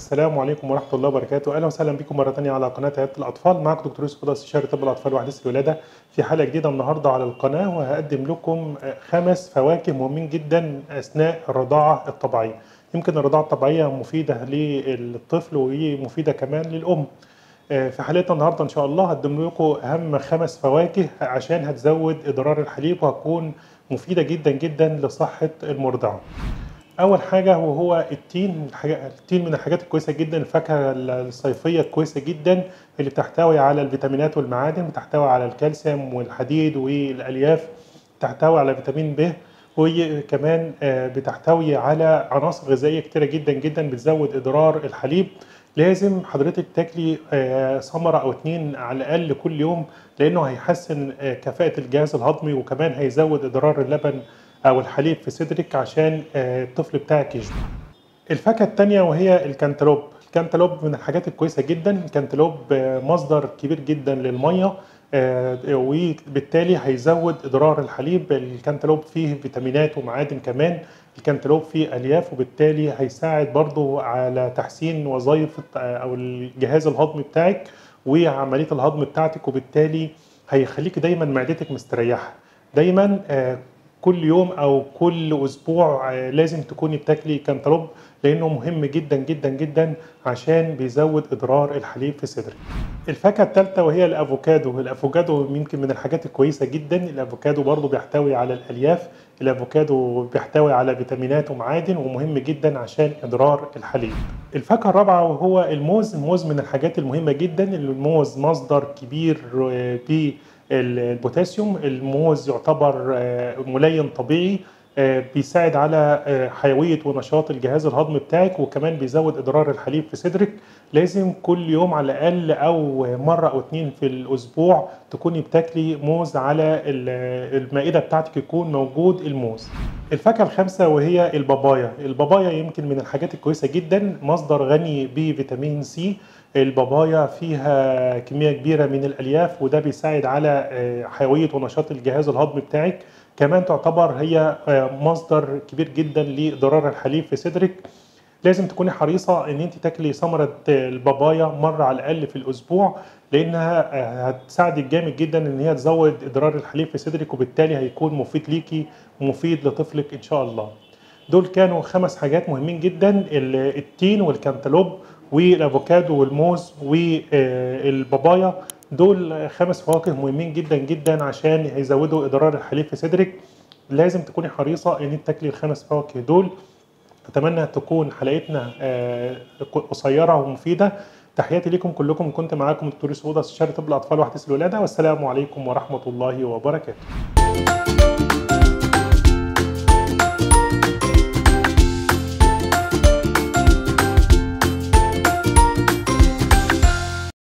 السلام عليكم ورحمة الله وبركاته، أهلا وسهلا بكم مرة تانية على قناة عيادة الأطفال، معاكم دكتور يوسف رضا استشاري طب الأطفال وحديث الولادة في حلقة جديدة النهاردة على القناة وهقدم لكم خمس فواكه مهمين جدا أثناء الرضاعة الطبيعية. يمكن الرضاعة الطبيعية مفيدة للطفل ومفيدة كمان للأم. في حلقتنا النهارده ان شاء الله هقدم لكم اهم خمس فواكه عشان هتزود اضرار الحليب وهتكون مفيده جدا جدا لصحه المرضعه. اول حاجه وهو التين التين من الحاجات الكويسه جدا الفاكهه الصيفيه الكويسه جدا اللي بتحتوي على الفيتامينات والمعادن بتحتوي على الكالسيوم والحديد والالياف بتحتوي على فيتامين ب وكمان بتحتوي على عناصر غذائيه كتيره جدا جدا بتزود اضرار الحليب لازم حضرتك تاكلي ثمره او اتنين على الاقل كل يوم لانه هيحسن كفاءه الجهاز الهضمي وكمان هيزود اضرار اللبن او الحليب في صدرك عشان الطفل بتاعك يشبع. الفاكهه الثانيه وهي الكانتالوب، الكانتالوب من الحاجات الكويسه جدا، الكانتالوب مصدر كبير جدا للميه وبالتالي هيزود اضرار الحليب، الكانتالوب فيه فيتامينات ومعادن كمان، الكانتالوب فيه الياف وبالتالي هيساعد برضو على تحسين وظائف او الجهاز الهضمي بتاعك وعمليه الهضم بتاعتك وبالتالي هيخليك دايما معدتك مستريحه. دايما كل يوم او كل اسبوع لازم تكوني بتاكلي كانتالوب لانه مهم جدا جدا جدا عشان بيزود اضرار الحليب في صدرك. الفاكهه الثالثه وهي الافوكادو، الافوكادو يمكن من الحاجات الكويسه جدا، الافوكادو برضو بيحتوي على الالياف، الافوكادو بيحتوي على فيتامينات ومعادن ومهم جدا عشان اضرار الحليب. الفاكهه الرابعه وهو الموز، الموز من الحاجات المهمه جدا، الموز مصدر كبير ب البوتاسيوم الموز يعتبر ملين طبيعي بيساعد على حيوية ونشاط الجهاز الهضمي بتاعك وكمان بيزود إضرار الحليب في صدرك لازم كل يوم على الأقل أو مرة أو اتنين في الأسبوع تكوني بتاكلي موز على المائدة بتاعتك يكون موجود الموز الفاكهة الخامسة وهي البابايا البابايا يمكن من الحاجات الكويسة جدا مصدر غني بفيتامين سي البابايا فيها كمية كبيرة من الألياف وده بيساعد على حيوية ونشاط الجهاز الهضمي بتاعك كمان تعتبر هي مصدر كبير جدا لضرار الحليب في صدرك لازم تكوني حريصة ان انت تاكلي ثمرة البابايا مرة على الاقل في الاسبوع لانها هتساعدك جامد جدا ان هي تزود اضرار الحليب في صدرك وبالتالي هيكون مفيد ليكي ومفيد لطفلك ان شاء الله دول كانوا خمس حاجات مهمين جدا التين والكانتالوب والافوكادو والموز والبابايا دول خمس فواكه مهمين جدا جدا عشان هيزودوا اضرار الحليب في صدرك لازم تكوني حريصه ان انت تاكلي الخمس فواكه دول اتمنى تكون حلقتنا قصيره ومفيده تحياتي لكم كلكم كنت معاكم دكتور سوده استشاري طب الاطفال وحديث الولاده والسلام عليكم ورحمه الله وبركاته